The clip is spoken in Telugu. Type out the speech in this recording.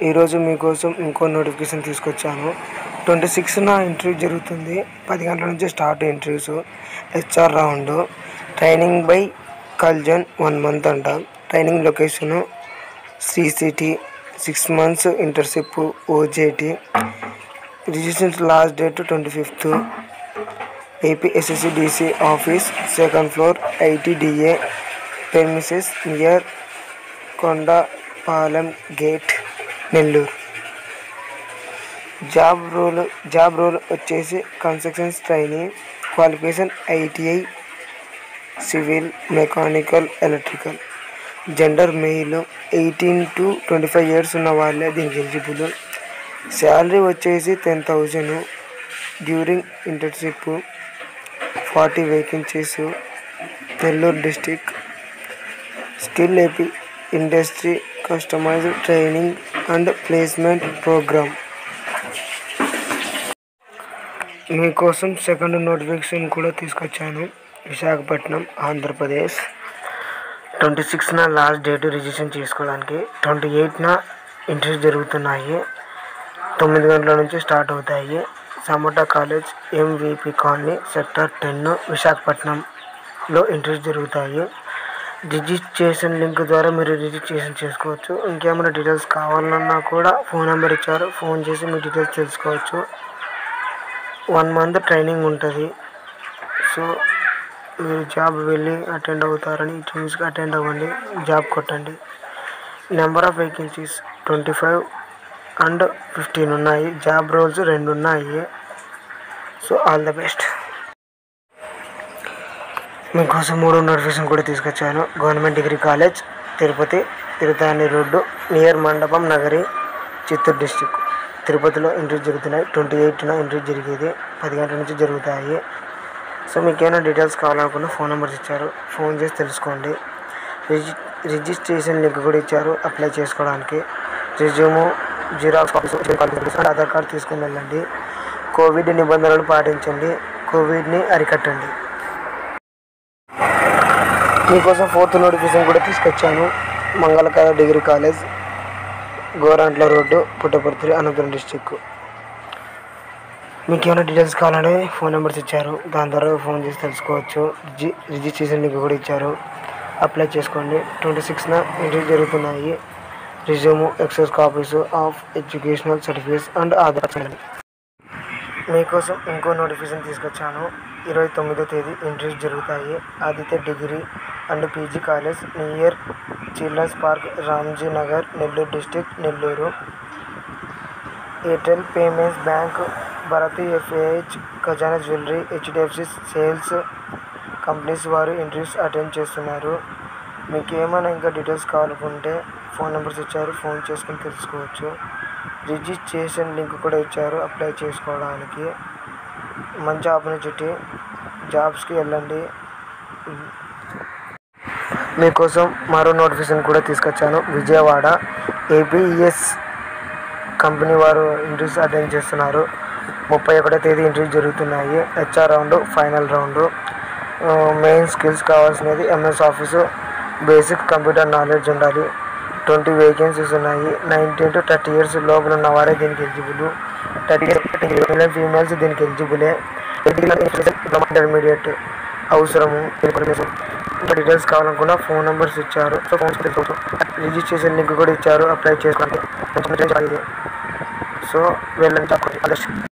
ఈరోజు మీకోసం ఇంకో నోటిఫికేషన్ తీసుకొచ్చాను ట్వంటీ సిక్స్న ఇంటర్వ్యూ జరుగుతుంది పది గంటల నుంచి start interviews HR round training by కల్జన్ వన్ మంత్ అంట training location Sri City six months internship OJT registration last date twenty fifth AP SSC DC office second floor ITDA premises near Kondapalem gate Nellore job role job role వచ్చేసి constructions training qualification ITI civil mechanical electrical gender male eighteen to twenty five years ఉన్న వాళ్ళే దీనికి ఎలిజిబుల్ శాలరీ వచ్చేసి ten thousand during internship forty vacancies Nellore district skill AP industry customized training and placement program మీకోసం సెకండ్ నోటిఫికేషన్ కూడా తీసుకొచ్చాను విశాఖపట్నం ఆంధ్రప్రదేశ్ ట్వంటీ సిక్స్న లాస్ట్ డేట్ రిజిస్ట్రేషన్ చేసుకోవడానికి ట్వంటీ ఎయిట్న ఇంటర్వ్యూ జరుగుతున్నాయి తొమ్మిది గంటల నుంచి స్టార్ట్ అవుతాయి సమోటా college MVP colony sector ten విశాఖపట్నంలో ఇంటర్వ్యూ జరుగుతాయి రిజిస్ట్రేషన్ లింక్ ద్వారా మీరు రిజిస్ట్రేషన్ చేసుకోవచ్చు ఇంకేమైనా డీటెయిల్స్ కావాలన్నా కూడా ఫోన్ నెంబర్ ఇచ్చారు ఫోన్ చేసి మీ డీటెయిల్స్ తెలుసుకోవచ్చు వన్ మంత్ ట్రైనింగ్ ఉంటుంది సో మీరు జాబ్ వెళ్ళి అటెండ్ అవుతారని చూసి అటెండ్ అవ్వండి జాబ్ కొట్టండి number of vacancies twenty five and fifteen ఉన్నాయి జాబ్ రోల్స్ రెండు ఉన్నాయి సో ఆల్ ద బెస్ట్ మీకోసం మూడో నోటిఫికేషన్ కూడా తీసుకొచ్చాను government degree college Tirupati Tiruttani road near మండపం నగరి చిత్తూరు డిస్టిక్ తిరుపతిలో ఇంటర్వ్యూ జరుగుతున్నాయి ట్వంటీ ఎయిట్న ఇంటర్వ్యూ జరిగేది పది గంటల నుంచి జరుగుతాయి సో మీకు ఏమైనా డీటెయిల్స్ కావాలనుకున్న ఫోన్ నెంబర్స్ ఇచ్చారు ఫోన్ చేసి తెలుసుకోండి రిజి రిజిస్ట్రేషన్ లింక్ కూడా ఇచ్చారు అప్లై చేసుకోవడానికి resume xerox copies and Aadhaar card తీసుకుని వెళ్ళండి కోవిడ్ నిబంధనలు పాటించండి కోవిడ్ని అరికట్టండి మీకోసం ఫోర్త్ నోటిఫికేషన్ కూడా తీసుకొచ్చాను Mangalakara degree college Gorantla road Puttaparthi Anantapur district మీకు ఏమైనా డీటెయిల్స్ కావాలంటే ఫోన్ నెంబర్స్ ఇచ్చారు దాని ద్వారా ఫోన్ చేసి తెలుసుకోవచ్చు రిజి రిజిస్ట్రేషన్ లింక్ కూడా ఇచ్చారు అప్లై చేసుకోండి ట్వంటీ సిక్స్న ఇంటర్వ్యూ జరుగుతున్నాయి రిజ్యూమ్ ఎక్సెస్ copies of educational certificates and Aadhaar చేయండి మీకోసం ఇంకో నోటిఫికేషన్ తీసుకొచ్చాను ఇరవై తొమ్మిదో తేదీ ఇంటర్వ్యూస్ జరుగుతాయి Aditya degree and PG college near children's park Ramji Nagar Nellore district Nellore Airtel payments bank Bharti FAH Khazana jewellery HDFC sales companies వారు ఇంటర్వ్యూస్ అటెండ్ చేస్తున్నారు మీకు ఏమైనా ఇంకా డీటెయిల్స్ కావాలనుకుంటే ఫోన్ నెంబర్స్ ఇచ్చారు ఫోన్ చేసుకుని తెలుసుకోవచ్చు రిజిస్ట్రేషన్ లింక్ కూడా ఇచ్చారు అప్లై చేసుకోవడానికి మంచి ఆపర్చునిటీ జాబ్స్కి వెళ్ళండి మీకోసం మరో నోటిఫికేషన్ కూడా తీసుకొచ్చాను విజయవాడ ఏపీఎస్ కంపెనీ వారు ఇంటర్వ్యూస్ అటెండ్ చేస్తున్నారు ముప్పై ఒకటో తేదీ ఇంటర్వ్యూ జరుగుతున్నాయి HR round final round main skills కావాల్సినది MS office basic computer knowledge ఉండాలి ట్వంటీ వేకెన్సీస్ ఉన్నాయి నైన్టీన్ టు థర్టీ ఇయర్స్ లోపల ఉన్న వారే దీనికి ఎలిజిబుల్ థర్టీ ఇయర్స్ ఫీమేల్స్ దీనికి ఎలిజిబులే ఇంటర్మీడియట్ అవసరము ఇంకా డీటెయిల్స్ కావాలనుకున్న ఫోన్ నెంబర్స్ ఇచ్చారు సో ఫోన్ రిజిస్ట్రేషన్ లింక్ కూడా ఇచ్చారు అప్లై చేసుకోండి సో వెళ్ళండి